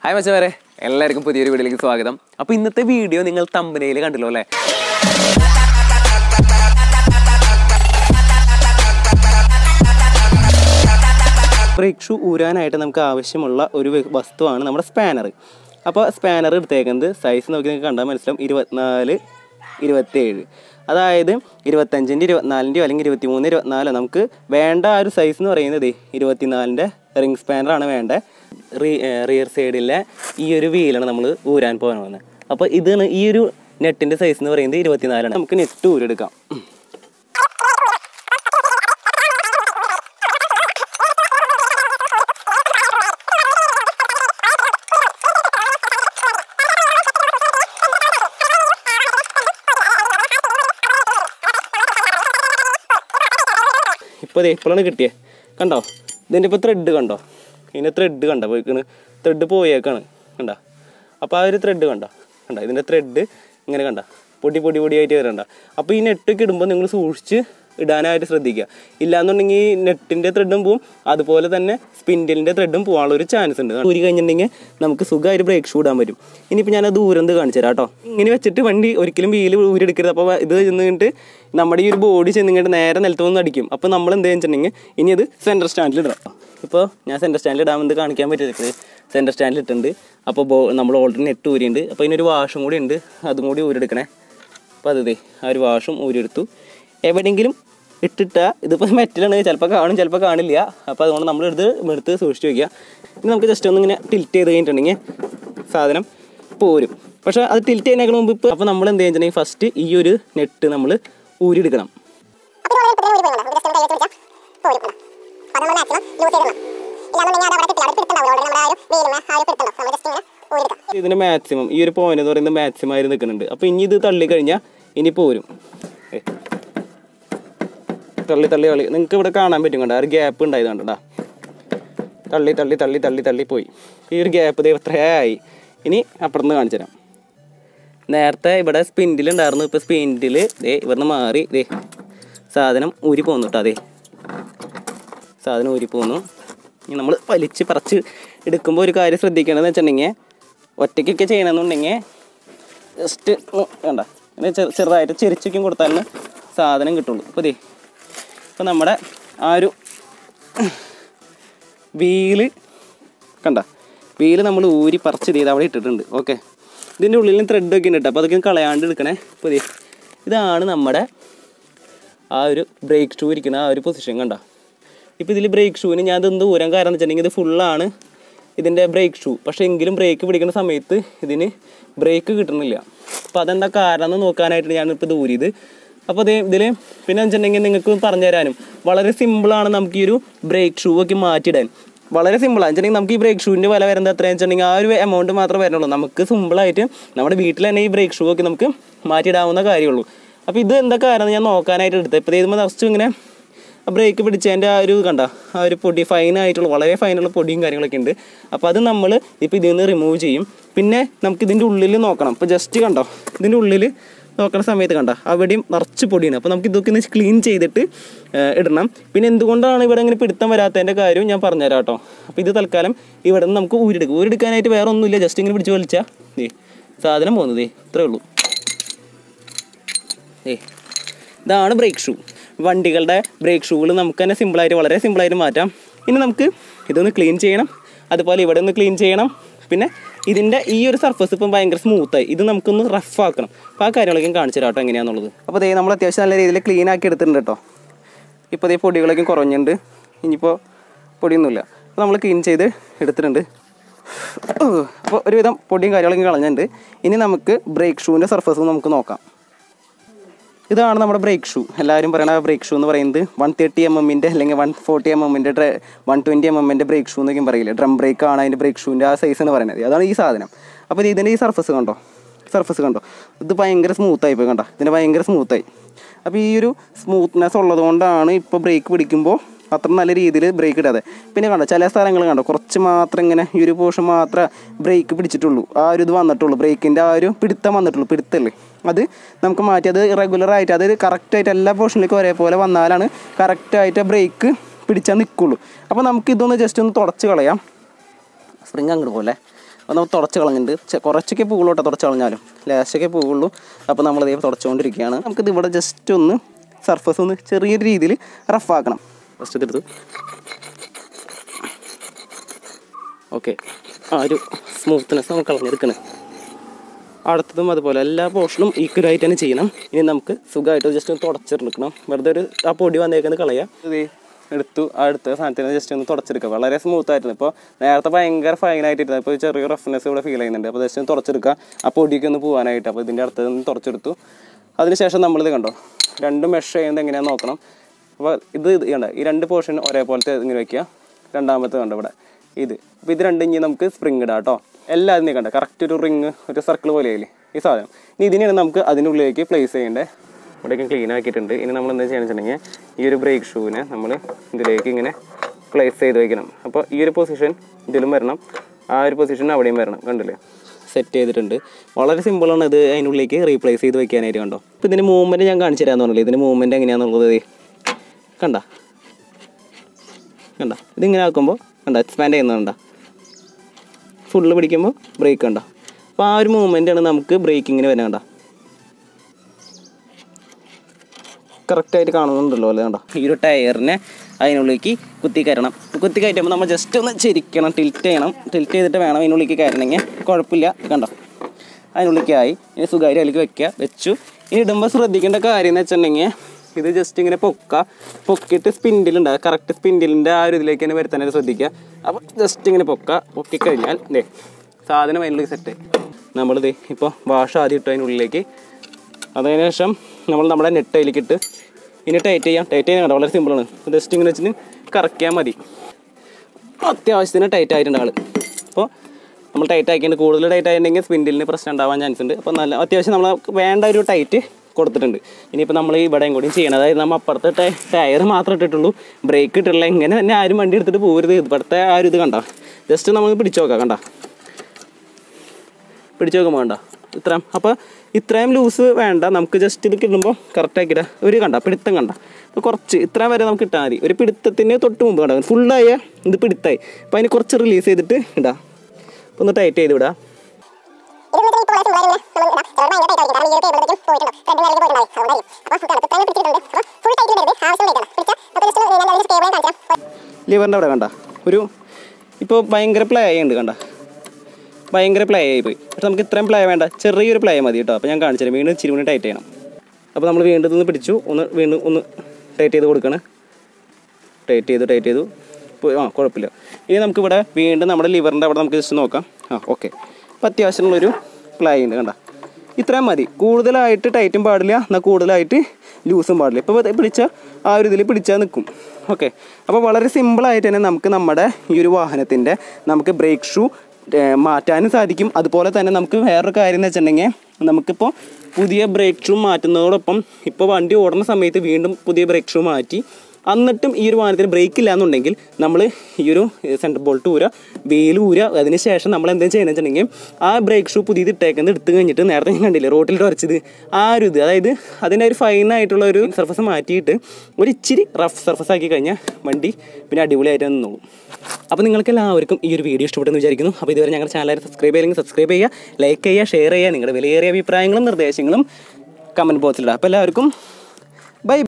Hi മച്ചവരെ എല്ലാവർക്കും പുതിയൊരു വീഡിയോയിലേക്ക് സ്വാഗതം അപ്പോൾ ഇന്നത്തെ വീഡിയോ നിങ്ങൾ തമ്പനയിൽ കണ്ടല്ലോ അല്ലേ ബ്രേക്ക് ഷൂ ഊരാനായിട്ട് നമുക്ക് ആവശ്യമുള്ള ഒരു വെ- വസ്തുവാണ് നമ്മുടെ സ്പാനർ അപ്പോൾ സ്പാനർ എടുത്തേക്കുന്നത് സൈസ് നോക്കി നിങ്ങൾക്ക് കണ്ടാൽ മനസ്സിലാവും ഇരുപത്തിനാല് ഇരുപത്തേഴ് അതായത് ഇരുപത്തഞ്ചിൻ്റെ ഇരുപത്തിനാലിൻ്റെയോ അല്ലെങ്കിൽ ഇരുപത്തിമൂന്ന് ഇരുപത്തിനാലോ നമുക്ക് വേണ്ട ആ ഒരു സൈസ് എന്ന് പറയുന്നത് ഇരുപത്തിനാലിൻ്റെ റിംഗ് സ്പാനറാണ് വേണ്ടത് റീ റിയർ സൈഡിലെ ഈ ഒരു വീലാണ് നമ്മൾ ഊരാൻ പോകാൻ പോകുന്നത് അപ്പോൾ ഇതാണ് ഈ ഒരു നെറ്റിൻ്റെ സൈസ് എന്ന് പറയുന്നത് ഇരുപത്തിനാലാണ് നമുക്ക് നെറ്റ് ഊരെടുക്കാം ഇപ്പോൾ ഇപ്പോഴാണ് കിട്ടിയേ കണ്ടോ ഇതിൻ്റെ ഇപ്പോൾ ത്രെഡ് കണ്ടോ ഇതിൻ്റെ ത്രെഡ് കണ്ടോ പോയിക്കണ് ത്രെഡ് പോയേക്കാണ് കണ്ടോ അപ്പോൾ ആ ഒരു ത്രെഡ് കണ്ടോ കണ്ടോ ഇതിൻ്റെ ത്രെഡ് ഇങ്ങനെ കണ്ട പൊടി പൊടി പൊടിയായിട്ട് വരണ്ട അപ്പോൾ ഈ നെറ്റൊക്കെ ഇടുമ്പോൾ നിങ്ങൾ സൂക്ഷിച്ച് ഇടാനായിട്ട് ശ്രദ്ധിക്കുക ഇല്ലാന്നുണ്ടെങ്കിൽ ഈ നെറ്റിൻ്റെ ത്രെഡും പോവും അതുപോലെ തന്നെ സ്പിൻഡിലിൻ്റെ ത്രെഡും പോകാനുള്ള ഒരു ചാൻസ് ഉണ്ട് ഊരി കഴിഞ്ഞിട്ടുണ്ടെങ്കിൽ നമുക്ക് സുഖമായിട്ട് ബ്രേക്ക് ഷൂ ഇടാൻ പറ്റും ഇനിയിപ്പോൾ ഞാൻ ദൂരം കാണിച്ചു തരാം കേട്ടോ ഇങ്ങനെ വെച്ചിട്ട് വണ്ടി ഒരിക്കലും വീല് ഊരെടുക്കരുത് അപ്പോൾ ഇത് ചെന്നിട്ട് നമ്മുടെ ഈ ഒരു ബോഡി ചെന്നിട്ട് നേരെ നിലത്ത് വന്ന് അടിക്കും അപ്പോൾ നമ്മൾ എന്ത് വെച്ചിട്ടുണ്ടെങ്കിൽ ഇനി അത് സെൻറ്റർ സ്റ്റാൻഡിൽ ഇടാം ഇപ്പോൾ ഞാൻ സെൻറ്റർ സ്റ്റാൻഡിൽ ഇടാമെന്ന് കാണിക്കാൻ പറ്റിയത് സെൻറ്റർ സ്റ്റാൻഡിൽ ഇട്ടുണ്ട് അപ്പോൾ ബോ നമ്മൾ ഓൾറെഡി നെറ്റ് ഊരിയുണ്ട് അപ്പോൾ ഇതിനൊരു വാഷും കൂടി ഉണ്ട് അതും കൂടി ഊരെടുക്കണേ അപ്പോൾ അത് ദേ ആ ഒരു വാഷും ഊരെടുത്തു എവിടെയെങ്കിലും ഇട്ടിട്ട ഇതിപ്പോൾ മെറ്റലാണ് ചിലപ്പോൾ കാണും ചിലപ്പോൾ കാണില്ല അപ്പോൾ അതുകൊണ്ട് നമ്മൾ എടുത്ത് എടുത്ത് സൂക്ഷിച്ച് വയ്ക്കുക ഇനി നമുക്ക് ജസ്റ്റ് ഒന്ന് ഇങ്ങനെ ടിൽറ്റ് ചെയ്ത് കഴിഞ്ഞിട്ടുണ്ടെങ്കിൽ സാധനം പോരും പക്ഷേ അത് ടിൽറ്റ് ചെയ്യുന്നതിനേക്കാൾ മുമ്പ് ഇപ്പോൾ അപ്പോൾ നമ്മൾ എന്ത് ചെയ്യുന്നുണ്ടെങ്കിൽ ഫസ്റ്റ് ഈ ഒരു നെറ്റ് നമ്മൾ ഊരിയെടുക്കണം ഇതിന് മാക്സിമം ഈ ഒരു പോയിന്റ് എന്ന് പറയുന്നത് മാക്സിമം ആയി നിൽക്കുന്നുണ്ട് അപ്പോൾ ഇനി ഇത് തള്ളി കഴിഞ്ഞാൽ ഇനി പോരും ഏ. തള്ളി തള്ളി തള്ളി നിങ്ങൾക്ക് ഇവിടെ കാണാൻ പറ്റും കണ്ടോ ആ ഒരു ഗ്യാപ്പ് ഉണ്ടായത് കണ്ടോ തള്ളി തള്ളി തള്ളി തള്ളി തള്ളി പോയി ഈ ഒരു ഗ്യാപ്പ് ദേ എത്രയായി ഇനി അപ്പുറത്ത് കാണിച്ചു തരാം നേരത്തെ ഇവിടെ സ്പിൻഡിൽ ഉണ്ടായിരുന്നു ഇപ്പോൾ സ്പിൻഡിൽ ദേ ഇവിടുന്ന് മാറി ദേ സാധനം ഊരി പോന്നു കേട്ടോ അതെ സാധനം ഊരി പോന്നു ഇനി നമ്മൾ വലിച്ച് പറിച്ച് എടുക്കുമ്പോൾ ഒരു കാര്യം ശ്രദ്ധിക്കേണ്ടതെന്ന് വെച്ചിട്ടുണ്ടെങ്കിൽ ഒറ്റയ്ക്കൊക്കെ ചെയ്യണമെന്നുണ്ടെങ്കിൽ ജസ്റ്റ് വേണ്ട ഇങ്ങനെ ചെറു ചെറുതായിട്ട് ചെരിച്ചൊക്കെ കൊടുത്താലും സാധനം കിട്ടുള്ളൂ അപ്പോൾ ദേ ഇപ്പോൾ നമ്മുടെ ആ ഒരു വീല് കണ്ട വീല് നമ്മൾ ഊരി പറിച്ച് ചെയ്ത് അവിടെ ഇട്ടിട്ടുണ്ട് ഓക്കെ ഇതിൻ്റെ ഉള്ളിലും ത്രെഡൊക്കെ ഉണ്ട് കേട്ടോ അപ്പോൾ അതൊക്കെ ഒന്ന് കളയാണ്ട് എടുക്കണേ അപ്പോൾ ദേ ഇതാണ് നമ്മുടെ ആ ഒരു ബ്രേക്ക് ഷൂ ഇരിക്കുന്ന ആ ഒരു പൊസിഷൻ കണ്ട ഇപ്പോൾ ഇതിൽ ബ്രേക്ക് ഷൂവിന് ഞാൻ ഇതെന്ത് ഊരാൻ കാരണം എന്ന് വെച്ചിട്ടുണ്ടെങ്കിൽ ഇത് ഫുള്ളാണ് ഇതിൻ്റെ ബ്രേക്ക് ഷൂ പക്ഷേ എങ്കിലും ബ്രേക്ക് പിടിക്കുന്ന സമയത്ത് ഇതിന് ബ്രേക്ക് കിട്ടണില്ല അപ്പോൾ അതെന്താ കാരണം എന്ന് നോക്കാനായിട്ട് ഞാനിപ്പോൾ ഇത് ഊരിയത് അപ്പോൾ ഇത് ഇതിൽ പിന്നെ വെച്ചിട്ടുണ്ടെങ്കിൽ നിങ്ങൾക്ക് പറഞ്ഞു തരാനും വളരെ സിമ്പിളാണ് നമുക്ക് ഈ ഒരു ബ്രേക്ക് ഷൂ ഒക്കെ മാറ്റിയിടാൻ വളരെ സിമ്പിളാണ് വെച്ചിട്ടുണ്ടെങ്കിൽ നമുക്ക് ഈ ബ്രേക്ക് ഷൂവിൻ്റെ വില വരുന്നത് എത്രയാണെന്ന് വെച്ചിട്ടുണ്ടെങ്കിൽ ആ ഒരു എമൗണ്ട് മാത്രമേ വരുന്നുള്ളൂ നമുക്ക് സിമ്പിളായിട്ട് നമ്മുടെ വീട്ടിൽ തന്നെ ഈ ബ്രേക്ക് ഷൂ ഒക്കെ നമുക്ക് മാറ്റിയിടാവുന്ന കാര്യമുള്ളൂ അപ്പോൾ ഇത് എന്താ കാരണം ഞാൻ നോക്കാനായിട്ട് എടുത്തത് ഇപ്പോൾ ഇതുമ്പോൾ ഫസ്റ്റ് ഇങ്ങനെ ബ്രേക്ക് പിടിച്ചതിൻ്റെ ആ ഒരു കണ്ട ആ ഒരു പൊടി ഫൈനായിട്ടുള്ള വളരെ ഫൈനുള്ള പൊടിയും കാര്യങ്ങളൊക്കെ ഉണ്ട് അപ്പോൾ അത് നമ്മൾ ഇപ്പോൾ ഇതിൽ നിന്ന് റിമൂവ് ചെയ്യും പിന്നെ നമുക്ക് ഇതിൻ്റെ ഉള്ളിൽ നോക്കണം ഇപ്പോൾ ജസ്റ്റ് കണ്ടോ ഇതിൻ്റെ ഉള്ളിൽ നോക്കുന്ന സമയത്ത് കണ്ട അവിടെയും നിറച്ച് പൊടിയാണ് അപ്പോൾ നമുക്ക് ഇതൊക്കെ ഒന്ന് ക്ലീൻ ചെയ്തിട്ട് ഏഹ്, ഇടണം പിന്നെ എന്തുകൊണ്ടാണ് ഇവിടെ ഇങ്ങനെ പിടുത്തം വരാത്തതിൻ്റെ കാര്യം ഞാൻ പറഞ്ഞുതരാം കേട്ടോ അപ്പോൾ ഇത് തൽക്കാലം ഇവിടെ നിന്ന് നമുക്ക് ഊരെടുക്കും ഊരെടുക്കാനായിട്ട് വേറെ ഒന്നുമില്ല ജസ്റ്റ് ഇങ്ങനെ പിടിച്ച് വലിച്ചാൽ ദേ സാധനം പോകുന്നത് ഇത്രേ ഉള്ളൂ ഏ ഇതാണ് ബ്രേക്ക് ഷൂ വണ്ടികളുടെ ബ്രേക്ക് ഷൂകൾ നമുക്ക് തന്നെ സിമ്പിളായിട്ട് വളരെ സിമ്പിളായിട്ട് മാറ്റാം ഇനി നമുക്ക് ഇതൊന്ന് ക്ലീൻ ചെയ്യണം അതുപോലെ ഇവിടെ ഒന്ന് ക്ലീൻ ചെയ്യണം പിന്നെ ഇതിൻ്റെ ഈ ഒരു സർഫസ് ഇപ്പം ഭയങ്കര സ്മൂത്തായി ഇത് നമുക്കൊന്ന് റഫ് ആക്കണം അപ്പോൾ ആ കാര്യങ്ങളൊക്കെ ഞാൻ കാണിച്ചു തരാം കേട്ടോ എങ്ങനെയാണെന്നുള്ളത് അപ്പോൾ ദേ നമ്മൾ അത്യാവശ്യം നല്ല രീതിയിൽ ക്ലീൻ ആക്കി എടുത്തിട്ടുണ്ട് കേട്ടോ ഇപ്പോൾ ദേ പൊടികളൊക്കെ കുറഞ്ഞിട്ടുണ്ട് ഇനിയിപ്പോൾ പൊടിയൊന്നുമില്ല അപ്പോൾ നമ്മൾ ക്ലീൻ ചെയ്ത് എടുത്തിട്ടുണ്ട് അപ്പോൾ ഒരുവിധം പൊടിയും കാര്യങ്ങളൊക്കെ കളഞ്ഞിട്ടുണ്ട് ഇനി നമുക്ക് ബ്രേക്ക് ഷൂവിൻ്റെ സർഫസ് നമുക്ക് നോക്കാം ഇതാണ് നമ്മുടെ ബ്രേക്ക് ഷൂ എല്ലാവരും പറയുന്ന ബ്രേക്ക് ഷൂ എന്ന് പറയുന്നത് വൺ തേർട്ടി എം എമ്മിൻ്റെ അല്ലെങ്കിൽ വൺ ഫോർട്ടി എം എമ്മിൻ്റെ വൺ ട്വൻറ്റി എം എമ്മിൻ്റെ ബ്രേക്ക് ഷൂ എന്നൊക്കെ പറയില്ലേ ഡ്രം ബ്രേക്ക് ആണ് അതിൻ്റെ ബ്രേക്ക് ഷൂവിൻ്റെ ആ സൈസ് എന്ന് പറയുന്നത് അതാണ് ഈ സാധനം അപ്പോൾ ഇതിൻ്റെ ഈ സർഫസ് കണ്ടോ സർഫസ് കണ്ടോ ഇത് ഭയങ്കര സ്മൂത്തായി പോയി കണ്ടോ ഇതിന് ഭയങ്കര സ്മൂത്തായി അപ്പോൾ ഈ ഒരു സ്മൂത്ത്നെസ് ഉള്ളത് കൊണ്ടാണ് ഇപ്പോൾ ബ്രേക്ക് പിടിക്കുമ്പോൾ അത്ര നല്ല രീതിയിൽ ബ്രേക്ക് ഇടാതെ പിന്നെ കണ്ടോ ചില സ്ഥലങ്ങൾ കണ്ടോ കുറച്ച് മാത്രം ഇങ്ങനെ ഈ ഒരു പോർഷൻ മാത്രമേ ബ്രേക്ക് പിടിച്ചിട്ടുള്ളൂ ആ ഒരു ഇത് വന്നിട്ടുള്ളൂ ബ്രേക്കിൻ്റെ ആ ഒരു പിടുത്തം വന്നിട്ടുള്ളൂ പിടുത്തല്ലേ അത് നമുക്ക് മാറ്റി അത് റെഗുലറായിട്ട് അത് കറക്റ്റായിട്ട് എല്ലാ പോർഷനിലേക്കും ഒരേപോലെ വന്നാലാണ് കറക്റ്റായിട്ട് ബ്രേക്ക് പിടിച്ചാൽ നിൽക്കുള്ളൂ അപ്പോൾ നമുക്ക് ഇതൊന്ന് ജസ്റ്റ് ഒന്ന് തുടച്ച് കളയാം സ്പ്രിങ് അങ്ങോട്ട് പോലെ അപ്പോൾ നമ്മൾ തുടച്ച് കളഞ്ഞിട്ടുണ്ട് ചെ- കുറച്ചൊക്കെ പോകുള്ളൂ കേട്ടോ തുടച്ച് കളഞ്ഞാലും ലാസ്റ്റൊക്കെ പോകുള്ളൂ അപ്പോൾ നമ്മൾ ഇതേ തുടച്ചുകൊണ്ടിരിക്കുകയാണ് നമുക്കിത് ഇവിടെ ജസ്റ്റ് ഒന്ന് സർഫസ് ഒന്ന് ചെറിയൊരു രീതിയിൽ റഫാക്കണം ഫസ്റ്റ് ഇതെടുത്തു ഓക്കെ ആ ഒരു സ്മൂത്ത്നെസ് നമുക്ക് കളഞ്ഞെടുക്കണം അടുത്തതും അതുപോലെ എല്ലാ പോർഷനും ഈക്വലായിട്ട് തന്നെ ചെയ്യണം ഇനി നമുക്ക് സുഖമായിട്ട് ജസ്റ്റ് ഒന്ന് തുടച്ചെടുക്കണം വെറുതെ ഒരു ആ പൊടി വന്നേക്കുന്നത് കളയാം ഇത് എടുത്തു ആ അടുത്ത സാധനത്തിന് ജസ്റ്റ് ഒന്ന് തുടച്ചെടുക്കുക വളരെ സ്മൂത്ത് ആയിരുന്നു ഇപ്പോൾ നേരത്തെ ഭയങ്കര ഫൈനായിട്ടിരുന്നു ഇപ്പോൾ ചെറിയ റഫ്നെസ് ഇവിടെ ഫീൽ ചെയ്യുന്നുണ്ട് അപ്പോൾ ജസ്റ്റ് ഒന്ന് തുടച്ചെടുക്കുക ആ പൊടിയൊക്കെ ഒന്ന് പോകാനായിട്ട് അപ്പോൾ ഇതിൻ്റെ അടുത്ത് നിന്ന് തുടച്ചെടുത്തു അതിനുശേഷം നമ്മളിത് കണ്ടോ രണ്ടും മെഷ് ചെയ്യുന്നത് എങ്ങനെയാണെന്ന് നോക്കണം അപ്പോൾ ഇത് ഇത് കണ്ട ഈ രണ്ട് പോർഷൻ ഒരേപോലത്തെ ഇങ്ങനെ വെക്കുക രണ്ടാമത്തെ കണ്ടോ ഇവിടെ ഇത് അപ്പോൾ ഇത് രണ്ടും ഇനി നമുക്ക് സ്പ്രിങ് ഇടാം കേട്ടോ എല്ലാം അതിനെ കണ്ട കറക്റ്റ് ഒരു റിങ് ഒരു സർക്കിൾ പോലെയായില്ലേ ഈ സാധനം ഇനി ഇതിനെയാണ് നമുക്ക് അതിനുള്ളിലേക്ക് പ്ലേസ് ചെയ്യേണ്ടത് ഇവിടേക്ക് ക്ലീൻ ആക്കിയിട്ടുണ്ട് ഇനി നമ്മൾ എന്താ ചെയ്യുന്നത് വെച്ചിട്ടുണ്ടെങ്കിൽ ഈ ഒരു ബ്രേക്ക് ഷൂവിനെ നമ്മൾ ഇതിലേക്ക് ഇങ്ങനെ പ്ലേസ് ചെയ്ത് വെക്കണം അപ്പോൾ ഈ ഒരു പൊസിഷൻ ഇതിലും വരണം ആ ഒരു പൊസിഷൻ അവിടെയും വരണം കണ്ടില്ലേ സെറ്റ് ചെയ്തിട്ടുണ്ട് വളരെ സിമ്പിളാണ് ഇത് അതിനുള്ളിലേക്ക് റീപ്ലേസ് ചെയ്ത് വെക്കാനായിട്ട് കണ്ടോ ഇപ്പോൾ ഇതിൻ്റെ മൂവ്മെൻറ്റ് ഞാൻ കാണിച്ചു തരാമെന്ന് പറഞ്ഞില്ലേ ഇതിൻ്റെ മൂവ്മെൻറ്റ് എങ്ങനെയാണെന്നുള്ളത് ദേ. കണ്ട കണ്ട ഇതിങ്ങനെ ആക്കുമ്പോൾ കണ്ട എക്സ്പാൻഡ് ചെയ്യുന്നത് കണ്ട ഫുള്ള് പിടിക്കുമ്പോൾ ബ്രേക്ക് കണ്ട അപ്പോൾ ആ ഒരു മൂവ്മെൻ്റാണ് നമുക്ക് ബ്രേക്കിങ്ങിന് വരുന്നത് കണ്ട കറക്റ്റായിട്ട് കാണുന്നുണ്ടല്ലോ അല്ലേ കണ്ട ഈ ഒരു ടയറിനെ അതിനുള്ളിലേക്ക് കുത്തി കയറണം കുത്തി കയറ്റുമ്പോൾ നമ്മൾ ജസ്റ്റ് ഒന്ന് ചെരിക്കണം ടിൽറ്റ് ചെയ്യണം ടിൽറ്റ് ചെയ്തിട്ട് വേണം അതിനുള്ളിലേക്ക് കയറണമെങ്കിൽ കുഴപ്പമില്ല കണ്ടോ അതിനുള്ളിലേക്കായി ഇനി സുഖമായിട്ട് അതിലേക്ക് വെക്കുക വെച്ചു ഇനി ഇടുമ്പോൾ ശ്രദ്ധിക്കേണ്ട കാര്യം എന്ന് വെച്ചിട്ടുണ്ടെങ്കിൽ ഇത് ജസ്റ്റ് ഇങ്ങനെ പൊക്കുക പൊക്കിയിട്ട് സ്പിൻഡിലുണ്ട് കറക്റ്റ് സ്പിൻഡിലിൻ്റെ ആ ഒരു ഇതിലേക്ക് തന്നെ വരുത്താനായിട്ട് ശ്രദ്ധിക്കുക അപ്പോൾ ജസ്റ്റ് ഇങ്ങനെ പൊക്കുക പൊക്കിക്കഴിഞ്ഞാൽ ദേ സാധനം അതിനുള്ളിൽ സെറ്റ് നമ്മളിത് ഇപ്പോൾ വാഷ് ആദ്യം ഇട്ടു അതിനുള്ളിലേക്ക് അതിനുശേഷം നമ്മൾ നമ്മുടെ നെറ്റ് അതിലേക്ക് ഇട്ട് ഇനി ടൈറ്റ് ചെയ്യാം ടൈറ്റ് ചെയ്യാൻ വളരെ സിമ്പിളാണ് ജസ്റ്റ് ഇങ്ങനെ വെച്ചിട്ട് കറക്കിയാൽ മതി അത്യാവശ്യത്തിന് ടൈറ്റ് ആയിട്ടുണ്ട് ആൾ അപ്പോൾ നമ്മൾ ടൈറ്റ് ആക്കിയിട്ട് കൂടുതൽ ടൈറ്റ് ആയിട്ടുണ്ടെങ്കിൽ സ്പിൻഡിലിന് പ്രശ്നം ഉണ്ടാവാൻ ചാൻസ് ഉണ്ട് അപ്പോൾ നല്ല അത്യാവശ്യം നമ്മൾ വേണ്ട ഒരു ടൈറ്റ് കൊടുത്തിട്ടുണ്ട് ഇനിയിപ്പോൾ നമ്മൾ ഇവിടെയും കൂടി ചെയ്യണം അതായത് നമ്മൾ അപ്പുറത്തെ ടയ- ടയർ മാത്രമേ ഇട്ടിട്ടുള്ളൂ ബ്രേക്ക് ഇട്ടിട്ടില്ല ഇങ്ങനെ തന്നെ ആരും വണ്ടി എടുത്തിട്ട് പോകരുത് ഇവിടുത്തെ ആ ഒരു ഇത് കണ്ട ജസ്റ്റ് നമുക്ക് പിടിച്ചു നോക്കാം കണ്ട പിടിച്ചു നോക്കാൻ വേണ്ട ഇത്രയും അപ്പോൾ ഇത്രയും ലൂസ് വേണ്ട നമുക്ക് ജസ്റ്റ് ഇത് കിട്ടുമ്പോൾ കറക്റ്റ് ആക്കിയിട്ട് ഒരു കണ്ട പിടുത്തം കണ്ട അപ്പോൾ കുറച്ച് ഇത്രയും വരെ നമുക്ക് ഇട്ടാൽ മതി ഒരു പിടുത്തത്തിന് തൊട്ട് മുമ്പ് കണ്ട ഫുള്ളായ ഇത് പിടുത്തായി അപ്പോൾ അതിന് കുറച്ച് റിലീസ് ചെയ്തിട്ട് ഇടാം അപ്പോൾ ഒന്ന് ടൈറ്റ് ചെയ്ത് വിടാം ലിവറിൻ്റെ അവിടെ കണ്ട ഒരു ഇപ്പോൾ ഭയങ്കര പ്ലേ ആയുണ്ട് കണ്ട ഭയങ്കര പ്ലേ ആയി പോയി പക്ഷെ നമുക്ക് ഇത്രയും പ്ലേ വേണ്ട ചെറിയൊരു പ്ലേ മതി കേട്ടോ അപ്പോൾ ഞാൻ കാണിച്ചു തരാം വീണ്ടും ഇച്ചിരി കൂടി ടൈറ്റ് ചെയ്യണം അപ്പോൾ നമ്മൾ വീണ്ടും ഇതൊന്ന് പിടിച്ചു ഒന്ന് വീണ്ടും ഒന്ന് ടൈറ്റ് ചെയ്ത് കൊടുക്കണം ടൈറ്റ് ചെയ്തു ടൈറ്റ് ചെയ്തു ഇപ്പോൾ ആ കുഴപ്പമില്ല ഇനി നമുക്കിവിടെ വീണ്ടും നമ്മുടെ ലിവറിൻ്റെ അവിടെ നമുക്ക് ജസ്റ്റ് നോക്കാം ആ ഓക്കെ അപ്പോൾ അത്യാവശ്യമുള്ളൊരു പ്ലേ ഉണ്ട് കണ്ട ഇത്രയും മതി കൂടുതലായിട്ട് ടൈറ്റും പാടില്ല എന്നാൽ കൂടുതലായിട്ട് ലൂസും പാടില്ല ഇപ്പോൾ പിടിച്ചാൽ ആ ഒരു ഇതിൽ പിടിച്ചാൽ നിൽക്കും ഓക്കെ അപ്പോൾ വളരെ സിമ്പിളായിട്ട് തന്നെ നമുക്ക് നമ്മുടെ ഈ ഒരു വാഹനത്തിൻ്റെ നമുക്ക് ബ്രേക്ക് ഷൂ ഏഹ് മാറ്റാനും സാധിക്കും അതുപോലെ തന്നെ നമുക്ക് വേറൊരു കാര്യം എന്ന് വെച്ചിട്ടുണ്ടെങ്കിൽ നമുക്കിപ്പോൾ പുതിയ ബ്രേക്ക് ഷൂ മാറ്റുന്നതോടൊപ്പം ഇപ്പോൾ വണ്ടി ഓടുന്ന സമയത്ത് വീണ്ടും പുതിയ ബ്രേക്ക് ഷൂ മാറ്റി എന്നിട്ടും ഈ ഒരു വാഹനത്തിന് ബ്രേക്ക് ഇല്ല എന്നുണ്ടെങ്കിൽ നമ്മൾ ഈ ഒരു സെൻറ്റർ ബോൾട്ട് ഊര വീൽ ഊര അതിന് ശേഷം നമ്മൾ എന്തെങ്കിലും ചെയ്യുന്നത് വെച്ചിട്ടുണ്ടെങ്കിൽ ആ ബ്രേക്ക് ഷൂ പുതിയത് ഇട്ടേക്കുന്നത് എടുത്തു കഴിഞ്ഞിട്ട് നേരത്തെ ഞാൻ കണ്ടില്ലേ റോട്ടിൽ ഉരച്ചത് ആ ഒരു ഇത് അതായത് അതിൻ്റെ ഒരു ഫൈനായിട്ടുള്ള ഒരു സർഫസ് മാറ്റിയിട്ട് ഒരു ഇച്ചിരി റഫ് സർഫസ് ആക്കി കഴിഞ്ഞാൽ വണ്ടി പിന്നെ അടിപൊളിയായിട്ട് നിന്നോളും അപ്പോൾ നിങ്ങൾക്ക് എല്ലാവർക്കും ഈ ഒരു വീഡിയോ ഇഷ്ടപ്പെട്ടെന്ന് വിചാരിക്കുന്നു അപ്പോൾ ഇതുവരെ ഞങ്ങളുടെ ചാനൽ സബ്സ്ക്രൈബ് ചെയ്യണമെങ്കിൽ സബ്സ്ക്രൈബ് ചെയ്യുക ലൈക്ക് ചെയ്യുക ഷെയർ ചെയ്യുക നിങ്ങളുടെ വിലയേറിയ അഭിപ്രായങ്ങളും നിർദ്ദേശങ്ങളും കമൻറ്റ് ബോക്സിലിടുക അപ്പോൾ എല്ലാവർക്കും ബൈ